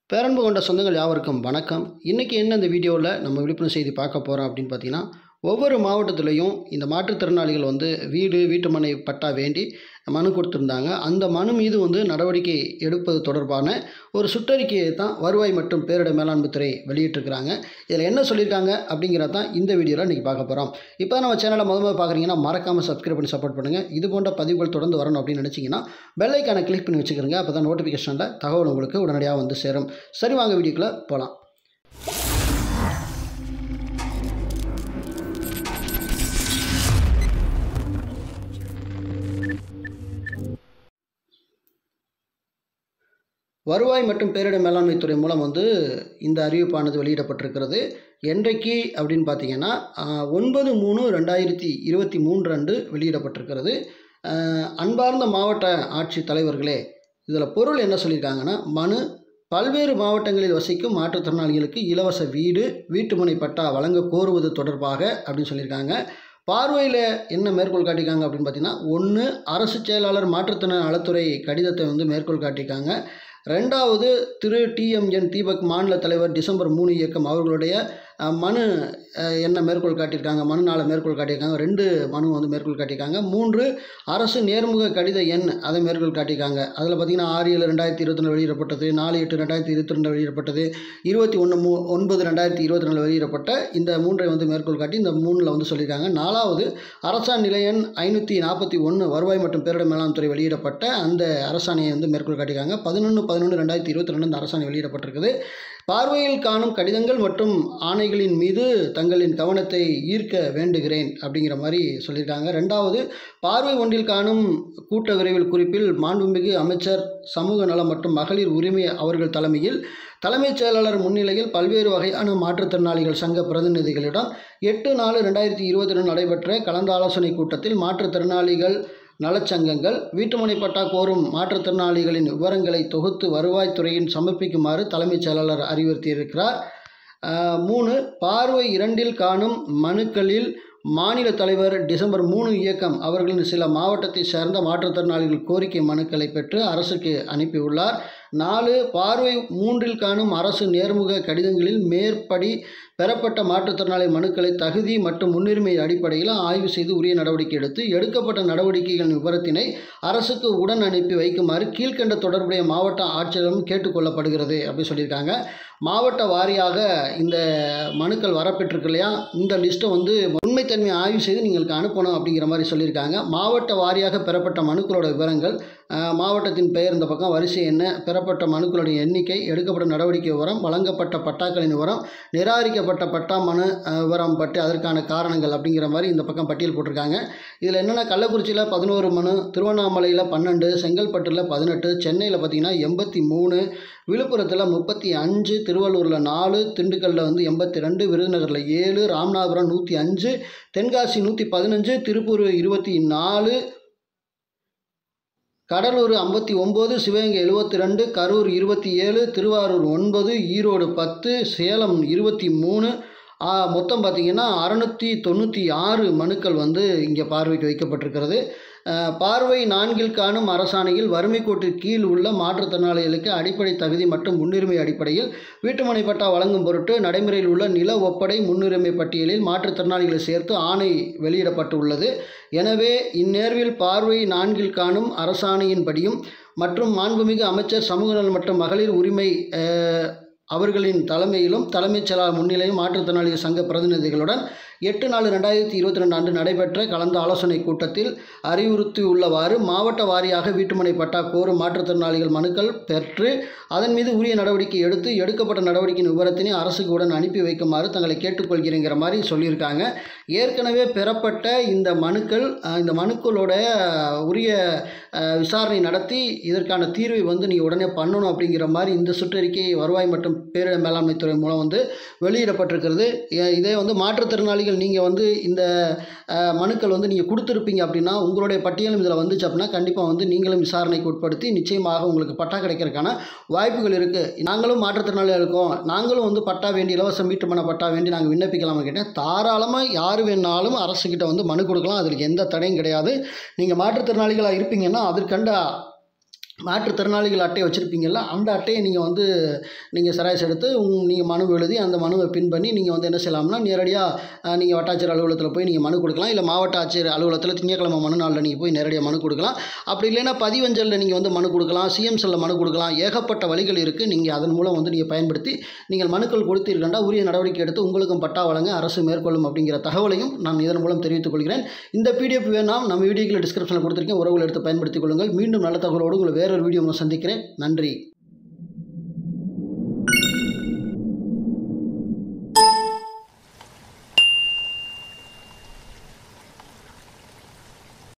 பேரன்பு கொண்ட சொந்தங்கள் யாவருக்கும் வணக்கம் இன்றைக்கி என்ன இந்த வீடியோவில் நம்ம விழிப்புணர்வு செய்தி பார்க்க போகிறோம் அப்படின்னு பார்த்தீங்கன்னா ஒவ்வொரு மாவட்டத்துலேயும் இந்த மாற்றுத்திறனாளிகள் வந்து வீடு வீட்டுமனை பட்டா வேண்டி மனு கொடுத்துருந்தாங்க அந்த மனு மீது வந்து நடவடிக்கை எடுப்பது தொடர்பான ஒரு சுற்றறிக்கையை தான் வருவாய் மற்றும் பேரிட மேலாண்மை துறை வெளியிட்டிருக்கிறாங்க இதில் என்ன சொல்லியிருக்காங்க அப்படிங்கிறத தான் இந்த வீடியோவில் இன்றைக்கி பார்க்க போகிறோம் இப்போ நம்ம சேனலை முத முதல்ல பார்க்குறீங்கன்னா மறக்காமல் சப்ஸ்கிரைப் பண்ணி சப்போர்ட் பண்ணுங்கள் இது போன்ற பதிவுகள் தொடர்ந்து வரணும் அப்படின்னு நினச்சிங்கன்னா பெல்லைக்கான கிளிக் பண்ணி வச்சுக்கிறங்க அப்போ தான் நோட்டிஃபிகேஷனில் தகவல் உங்களுக்கு உடனடியாக வந்து சேரும் சரி வாங்க வீடியோக்குள்ளே போகலாம் வருவாய் மற்றும் பேரிட மேலாண்மை துறை மூலம் வந்து இந்த அறிவிப்பானது வெளியிடப்பட்டிருக்கிறது என்றைக்கு அப்படின்னு பார்த்தீங்கன்னா ஆஹ், ஒன்பது மூணு ரெண்டாயிரத்தி இருபத்தி மூன்று அன்று வெளியிடப்பட்டிருக்கிறது ஆஹ், அன்பார்ந்த மாவட்ட ஆட்சித் தலைவர்களே இதில் பொருள் என்ன சொல்லியிருக்காங்கன்னா மனு பல்வேறு மாவட்டங்களில் வசிக்கும் மாற்றுத்திறனாளிகளுக்கு இலவச வீடு வீட்டுமனை பட்டா வழங்க கோருவது தொடர்பாக அப்படின்னு சொல்லியிருக்காங்க பார்வையில் என்ன மேற்கோள் காட்டியிருக்காங்க அப்படின்னு பார்த்தீங்கன்னா ஒன்று அரசு செயலாளர் மாற்றுத்திறனாளி நலத்துறை கடிதத்தை வந்து மேற்கோள் காட்டியிருக்காங்க ரெண்டாவது திரு டிஎம்என் தீபக் மாநில தலைவர் டிசம்பர் மூணு இயக்கம் அவர்களுடைய அஹ், மனு அஹ், என்ன மேற்கோள் காட்டியிருக்காங்க மனுநாளை மேற்கோள் காட்டியிருக்காங்க ரெண்டு மனு வந்து மேற்கோள் காட்டியிருக்காங்க மூன்று அரசு நேர்முக கடித எண் அதை மேற்கோள் காட்டியிருக்காங்க அதில் பார்த்தீங்கன்னா ஆறு ஏழு ரெண்டாயிரத்தி இருபத்தி ரெண்டு வெளியிடப்பட்டது நாலு எட்டு ரெண்டாயிரத்தி இருபத்தி ரெண்டு வெளியிடப்பட்டது இருபத்தி ஒன்று மூ ஒன்பது ரெண்டாயிரத்தி இருபத்தி ரெண்டு வெளியிடப்பட்ட இந்த மூன்றை வந்து மேற்கோள் காட்டி இந்த மூணில் வந்து சொல்லியிருக்காங்க நாலாவது அரசாணை நிலை எண் ஐநூற்றி நாற்பத்தி ஒன்று வருவாய் மற்றும் பேரிட மேலாண் துறை வெளியிடப்பட்ட அந்த அரசாணையை வந்து மேற்கோள் காட்டியிருக்காங்க பதினொன்று பதினொன்று ரெண்டாயிரத்தி இருபத்தி ரெண்டு அந்த அரசாணை வெளியிடப்பட்டிருக்குது பார்வையில் காணும் கடிதங்கள் மற்றும் ஆணைகளின் மீது தங்களின் கவனத்தை ஈர்க்க வேண்டுகிறேன் அப்படிங்கிற மாதிரி சொல்லியிருக்காங்க ரெண்டாவது பார்வை ஒன்றில் காணும் கூட்ட விரைவில் குறிப்பில் மாண்புமிகு அமைச்சர் சமூக நலம் மற்றும் மகளிர் உரிமை அவர்கள் தலைமையில் தலைமைச் செயலாளர் முன்னிலையில் பல்வேறு வகையான மாற்றுத்திறனாளிகள் சங்க பிரதிநிதிகளிடம் எட்டு நாலு ரெண்டாயிரத்தி இருபத்தி ரெண்டு நடைபெற்ற கலந்து ஆலோசனை கூட்டத்தில் மாற்றுத்திறனாளிகள் நலச்சங்கங்கள் வீட்டுமனை பட்டா கோரும் மாற்றுத்திறனாளிகளின் விவரங்களை தொகுத்து வருவாய்த்துறையின் சமர்ப்பிக்குமாறு தலைமைச் செயலாளர் அறிவுறுத்தியிருக்கிறார் ஆஹ் மூணு பார்வை இரண்டில் காணும் மனுக்களில் மாநில தலைவர் டிசம்பர் மூணு இயக்கம் அவர்களின் சில மாவட்டத்தை சேர்ந்த மாற்றுத்திறனாளிகள் கோரிக்கை மனுக்களை பெற்று அரசுக்கு அனுப்பியுள்ளார் நாலு பார்வை மூன்றில் காணும் அரசு நேர்முக கடிதங்களில் மேற்படி பெறப்பட்ட மாற்றுத்திறனாளி மனுக்களை தகுதி மற்றும் முன்னுரிமை அடிப்படையில் ஆய்வு செய்து உரிய நடவடிக்கை எடுத்து எடுக்கப்பட்ட நடவடிக்கைகளின் விவரத்தினை அரசுக்கு உடன் அனுப்பி வைக்குமாறு கீழ்க்கண்ட தொடர்புடைய மாவட்ட ஆட்சியரும் கேட்டுக்கொள்ளப்படுகிறது அப்படின்னு சொல்லியிருக்காங்க மாவட்ட வாரியாக இந்த மனுக்கள் வரப்பெற்றிருக்கு இல்லையா இந்த லிஸ்ட்டை வந்து உண்மைத்தன்மை ஆய்வு செய்து நீங்களுக்கு அனுப்பணும் அப்படிங்கிற மாதிரி சொல்லியிருக்காங்க மாவட்ட வாரியாக பெறப்பட்ட மனுக்களோட விவரங்கள் ஆஹ், மாவட்டத்தின் பெயர் இந்த பக்கம் வரிசை என்ன பெறப்பட்ட மனுக்களுடைய எண்ணிக்கை எடுக்கப்பட்ட நடவடிக்கை விவரம் வழங்கப்பட்ட பட்டாக்களின் விவரம் நிராகரிக்கப்பட்ட பட்டா மனு ஆஹ், விவரம் பற்றி அதற்கான காரணங்கள் அப்படிங்கிற மாதிரி இந்த பக்கம் பட்டியல் போட்டிருக்காங்க இதில் என்னென்னா கள்ளக்குறிச்சியில் பதினோரு மனு திருவண்ணாமலையில் பன்னெண்டு செங்கல்பட்டில் பதினெட்டு சென்னையில் பார்த்தீங்கன்னா எண்பத்தி மூணு விழுப்புரத்தில் முப்பத்தி அஞ்சு திருவள்ளூரில் நாலு திண்டுக்கல்லில் வந்து எண்பத்தி ரெண்டு விருதுநகரில் ஏழு ராமநாதபுரம் நூற்றி அஞ்சு தென்காசி நூற்றி பதினஞ்சு திருப்பூர் இருபத்தி நாலு கடலூர் ஐம்பத்தி ஒம்பது சிவகங்கை எழுபத்தி ரெண்டு கரூர் இருபத்தி ஏழு திருவாரூர் ஒன்பது ஈரோடு பத்து சேலம் இருபத்தி மூணு ஆ, மொத்தம் பார்த்திங்கன்னா அறநூற்றி தொண்ணூற்றி ஆறு மனுக்கள் வந்து இங்கே பார்வைக்கு வைக்கப்பட்டிருக்கிறது அஹ், பார்வை நான்கில் காணும் அரசாணையில் வறுமை கோட்டிற்கு கீழ் உள்ள மாற்றுத்திறனாளிகளுக்கு அடிப்படை தகுதி மற்றும் முன்னுரிமை அடிப்படையில் வீட்டுமனை பட்டா வழங்கும் பொருட்டு நடைமுறையில் உள்ள நில ஒப்படை முன்னுரிமை பட்டியலில் மாற்றுத்திறனாளிகளை சேர்த்து ஆணை வெளியிடப்பட்டுள்ளது எனவே இந்நேர்வில் பார்வை நான்கில் காணும் அரசாணையின்படியும் மற்றும் மாண்புமிகு அமைச்சர் சமூக நலன் மற்றும் மகளிர் உரிமை அஹ், அவர்களின் தலைமையிலும் தலைமைச் செயலாளர் முன்னிலையும் மாற்றுத்திறனாளிகள் சங்க பிரதிநிதிகளுடன் எட்டு நாலு ரெண்டாயிரத்தி இருபத்தி ரெண்டு அன்று நடைபெற்ற கலந்த ஆலோசனை கூட்டத்தில் அறிவுறுத்தியுள்ளவாறு மாவட்ட வாரியாக வீட்டுமனை பட்டா கோரும் மாற்றுத்திறனாளிகள் மனுக்கள் பெற்று அதன் மீது உரிய நடவடிக்கை எடுத்து எடுக்கப்பட்ட நடவடிக்கையின் விவரத்தினை அரசுக்கு உடன் அனுப்பி வைக்குமாறு தங்களை கேட்டுக்கொள்கிறேங்கிற மாதிரி சொல்லியிருக்காங்க ஏற்கனவே பெறப்பட்ட இந்த மனுக்கள் அஹ், இந்த மனுக்களோட அஹ், உரிய அஹ், விசாரணை நடத்தி இதற்கான தீர்வை வந்து நீங்கள் உடனே பண்ணணும் அப்படிங்கிற மாதிரி இந்த சுற்றறிக்கை வருவாய் மற்றும் பேரிட மேலாண்மை துறை மூலம் வந்து வெளியிடப்பட்டிருக்கிறது ஏ- இதே வந்து மாற்றுத்திறனாளிகள் நீங்கள் வந்து இந்த அஹ், மனுக்கள் வந்து நீங்கள் கொடுத்துருப்பீங்க அப்படின்னா உங்களுடைய பட்டியலும் இதில் வந்துச்சு அப்படின்னா கண்டிப்பாக வந்து நீங்களும் விசாரணைக்கு உட்படுத்தி நிச்சயமாக உங்களுக்கு பட்டா கிடைக்கிறதுக்கான வாய்ப்புகள் இருக்குது நாங்களும் மாற்றுத்திறனாளியாக இருக்கோம் நாங்களும் வந்து பட்டா வேண்டி இலவச மீட்டுமன பட்டா வேண்டி நாங்கள் விண்ணப்பிக்கலாமா கேட்டேன் தாராளமாக யார் வேணாலும் அரசுக்கிட்ட வந்து மனு கொடுக்கலாம் அதுக்கு எந்த தடையும் கிடையாது நீங்கள் மாற்றுத்திறனாளிகளாக இருப்பீங்கன்னா அதற்கண்ட மாற்றுத்திறனாளிகள் அட்டையை வச்சுருப்பீங்கள்ல அந்த அட்டையை நீங்கள் வந்து நீங்கள் செராக்ஸ் எடுத்து உங் நீங்கள் மனு எழுதி அந்த மனுவை பின் பண்ணி நீங்கள் வந்து என்ன செய்யலாம்னா நேரடியாக நீங்கள் வட்டாட்சியர் அலுவலகத்தில் போய் நீங்கள் மனு கொடுக்கலாம் இல்லை மாவட்ட ஆட்சியர் அலுவலகத்தில் திங்கட்கிழமை மனு நாளில் நீங்கள் போய் நேரடியாக மனு கொடுக்கலாம் அப்படி இல்லைன்னா பதிவஞ்சலில் நீங்கள் வந்து மனு கொடுக்கலாம் சிஎம்சலில் மனு கொடுக்கலாம் ஏகப்பட்ட வழிகள் இருக்குது நீங்கள் அதன் மூலம் வந்து நீங்கள் பயன்படுத்தி நீங்கள் மனுக்கள் கொடுத்தீர்கள்னா உரிய நடவடிக்கை எடுத்து உங்களுக்கும் பட்டா வழங்க அரசு மேற்கொள்ளும் அப்படிங்கிற தகவலையும் நான் இதன் மூலம் தெரிவித்துக் கொள்கிறேன் இந்த பிடிஎஃப் வேணாம் நம்ம வீடியோக்கில் டிஸ்கிரிப்ஷனில் கொடுத்துருக்கேன் உறவுகள் எடுத்து பயன்படுத்திக் கொள்ளுங்கள் மீண்டும் நல்ல தகவலோடு உங்களை வேறொரு வீடியோ சந்திக்கிறேன் நன்றி